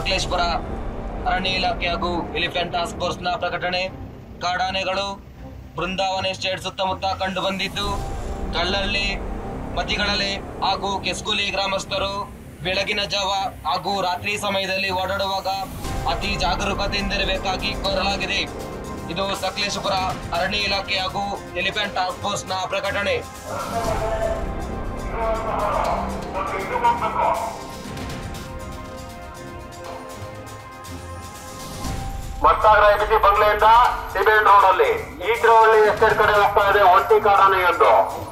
ಸಕಲೇಶ್ಪುರ ಅರಣ್ಯ ಇಲಾಖೆ ಹಾಗೂ ಎಲಿಫೆಂಟ್ ಟಾಸ್ಕ್ ಫೋರ್ಸ್ನ ಪ್ರಕಟಣೆ ಕಾಡಾನೆಗಳು ಬೃಂದಾವನ ಎಸ್ಟೇಟ್ ಸುತ್ತಮುತ್ತ ಕಂಡು ಬಂದಿದ್ದು ಕಳ್ಳಲ್ಲಿ ಮತಿಗಳಲ್ಲಿ ಹಾಗೂ ಕೆಸ್ಕುಲಿ ಗ್ರಾಮಸ್ಥರು ಬೆಳಗಿನ ಜಾವ ಹಾಗೂ ರಾತ್ರಿ ಸಮಯದಲ್ಲಿ ಓಡಾಡುವಾಗ ಅತಿ ಜಾಗರೂಕತೆಯಿಂದಿರಬೇಕಾಗಿ ಕೋರಲಾಗಿದೆ ಇದು ಸಕಲೇಶಪುರ ಅರಣ್ಯ ಇಲಾಖೆ ಹಾಗೂ ಎಲಿಫೆಂಟ್ ಟಾಸ್ಕ್ ಫೋರ್ಸ್ನ ಪ್ರಕಟಣೆ ಮತ್ತಾಗ್ರ ಎಬಿಸಿ ಬಂಗ್ಲೆಯಿಂದ ಟಿಬೇಟ್ ರೋಡ್ ಅಲ್ಲಿ ಈಗ್ರವಳ್ಳಿ ಎಸ್ಟೇಟ್ ಕಡೆ ಹೋಗ್ತಾ ಇದೆ ಒಂಟಿ ಕಾಡಾನೆ ಎಂದು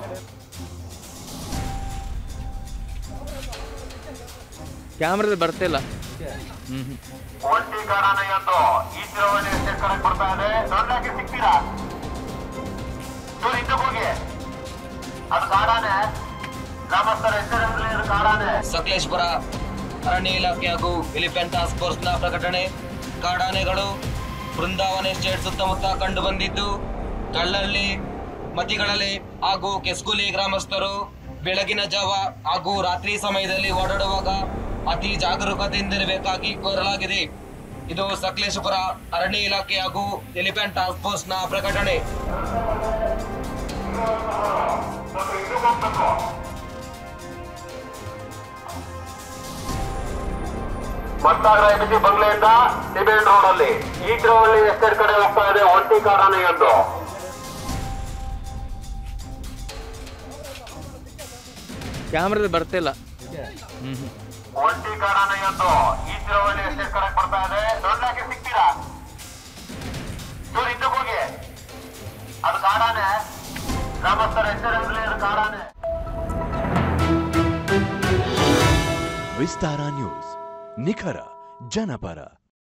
ಕ್ಯಾಮ್ರದಲ್ಲಿ ಬರ್ತಿಲ್ಲ ಹ್ಞೂ ಹ್ಞೂ ಒಂಟಿ ಕಾಡಾನೆ ಎಂದು ಈಗ್ರವಳ್ಳಿ ಎಸ್ಟೇಟ್ ಕಡೆ ಬರ್ತಾ ಇದೆ ನೋಡ್ಲಾಕೆ ಸಿಗ್ತೀರಾ ಚೂರು ಹಿಂದಕ್ಕೆ ಹೋಗಿ ಅದು ಕಾಡಾನೆ ಗ್ರಾಮಸ್ಥರ ಹೆಸರಲ್ಲಿ ಅದು ಕಾಡಾನೆ ಸಕಲೇಶ್ಪುರ ಅರಣ್ಯ ಇಲಾಖೆ ಹಾಗೂ ಎಲಿಫೆಂಟ್ ಟಾಸ್ಕ್ ಫೋರ್ಸ್ನ ಪ್ರಕಟಣೆ ಕಾಡಾನೆಗಳು ಬೃಂದಾವನ ಎಸ್ಟೇಟ್ ಸುತ್ತಮುತ್ತ ಕಂಡು ಬಂದಿದ್ದು ಕಳ್ಳಲ್ಲಿ ಮತಿಗಳಲ್ಲಿ ಹಾಗೂ ಕೆಸ್ಕುಲಿ ಗ್ರಾಮಸ್ಥರು ಬೆಳಗಿನ ಜಾವ ಹಾಗೂ ರಾತ್ರಿ ಸಮಯದಲ್ಲಿ ಓಡಾಡುವಾಗ ಅತಿ ಜಾಗರೂಕತೆಯಿಂದಿರಬೇಕಾಗಿ ಕೋರಲಾಗಿದೆ ಇದು ಸಕಲೇಶಪುರ ಅರಣ್ಯ ಇಲಾಖೆ ಹಾಗೂ ಎಲಿಫೆಂಟ್ ಟಾಸ್ಕ್ ಫೋರ್ಸ್ನ ಪ್ರಕಟಣೆ ಮತ್ತಾಗ್ರ ಎಬಿಸಿ ಬಂಗ್ಲೆಯಿಂದ ಟಿಬೇಟ್ ರೋಡ್ ಅಲ್ಲಿ ಈಗ್ರವಳ್ಳಿ ಎಸ್ಟೇಟ್ ಕಡೆ ಹೋಗ್ತಾ ಇದೆ ಒಂಟಿ ಕಾಡಾನೆ ಎಂದು ಕ್ಯಾಮ್ರದಲ್ಲಿ ಬರ್ತಿಲ್ಲ ಹ್ಞೂ ಹ್ಞೂ ಒಂಟಿ ಕಾಡಾನೆ ಎಂದು ಈಗ್ರವಳ್ಳಿ ಎಸ್ಟೇಟ್ ಕಡೆ ಬರ್ತಾ ಇದೆ ನೋಡ್ಲಾಕೆ ಸಿಗ್ತೀರಾ ಚೂರು ಹಿಂದಕ್ಕೆ ಹೋಗಿ ಅದು ಕಾಡಾನೆ ಗ್ರಾಮಸ್ಥರ ಹೆಸರಲ್ಲಿ ಅದು ಕಾಡಾನೆ ವಿಸ್ತಾರ ನ್ಯೂಸ್ ನಿಖರ ಜನಪರ